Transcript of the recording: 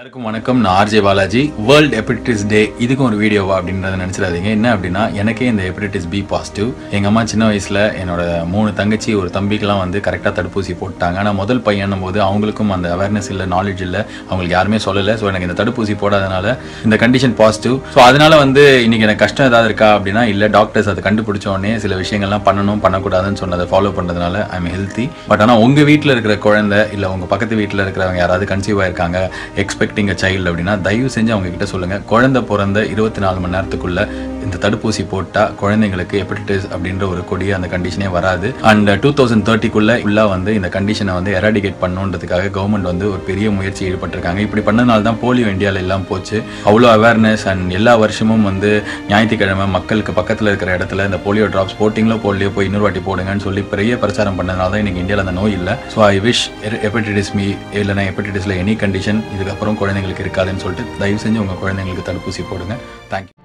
எல்லாருக்கும் வணக்கம் நான் RJ Balaji world hepatitis day இதுக்கும் ஒரு வீடியோவா அப்படின்றத நினைச்சிடாதீங்க என்ன அப்படின்னா எனக்கே இந்த ஹெப்படைட்டிஸ் பி பாசிட்டிவ் எங்க அம்மா சின்ன வயசுல என்னோட மூணு தங்கச்சி ஒரு தம்பிக்கெல்லாம் வந்து கரெக்டாக தடுப்பூசி போட்டாங்க ஆனால் முதல் பையனும் போது அவங்களுக்கும் அந்த அவேர்னஸ் இல்லை நாலேஜ் இல்லை அவங்களுக்கு யாருமே சொல்லலை ஸோ எனக்கு இந்த தடுப்பூசி போடாதனால இந்த கண்டிஷன் பாசிட்டிவ் ஸோ அதனால வந்து இன்னைக்கு எனக்கு கஷ்டம் ஏதாவது இருக்கா அப்படின்னா இல்லை டாக்டர்ஸ் அதை கண்டுபிடிச்ச உடனே சில விஷயங்கள்லாம் பண்ணணும் பண்ணக்கூடாதுன்னு சொன்னதை ஃபாலோ பண்ணுறதுனால ஐ எம் ஹெல்த்தி பட் ஆனால் உங்கள் வீட்டில் இருக்கிற குழந்தை இல்லை உங்கள் பக்கத்து வீட்டில் இருக்கிறவங்க யாராவது கன்சீவ் ஆயிருக்காங்க எக்ஸ்பெக்டிங் அ சைல்டு அப்படின்னா தயவு செஞ்சு அவங்க கிட்ட சொல்லுங்க குழந்தை பிறந்த இருபத்தி நாலு மணி நேரத்துக்குள்ள இந்த தடுப்பூசி போட்டா குழந்தைங்களுக்கு ஹெப்படைட்டிஸ் அப்படின்ற ஒரு கொடிய அந்த கண்டிஷனே வராது அண்ட் டூ தௌசண்ட் தேர்ட்டிக்குள்ள உள்ள வந்து இந்த கண்டிஷனை வந்து எராடிகேட் பண்ணுன்றதுக்காக கவர்மெண்ட் வந்து ஒரு பெரிய முயற்சி ஈடுபட்டிருக்காங்க இப்படி பண்ணனால தான் போலியோ இந்தியாவில் எல்லாம் போச்சு அவ்வளோ அவேர்னஸ் அண்ட் எல்லா வருஷமும் வந்து ஞாயிற்றுக்கிழமை மக்களுக்கு பக்கத்தில் இருக்கிற இடத்துல இந்த போலியோ ட்ராப்ஸ் போட்டிங்களோ போலியோ போய் இன்னொரு வாட்டி போடுங்கன்னு சொல்லி பெரிய பிரச்சாரம் பண்ணதுனால தான் இன்னைக்கு இந்தியாவில் அந்த நோய் இல்லை so I wish hepatitis me இல்லைனா ஹெப்படைட்டிஸில் எனி கண்டிஷன் இதுக்கப்புறம் குழந்தைங்களுக்கு இருக்காதுன்னு சொல்லிட்டு தயவு செஞ்சு உங்கள் குழந்தைங்களுக்கு தடுப்பூசி போடுங்க தேங்க்யூ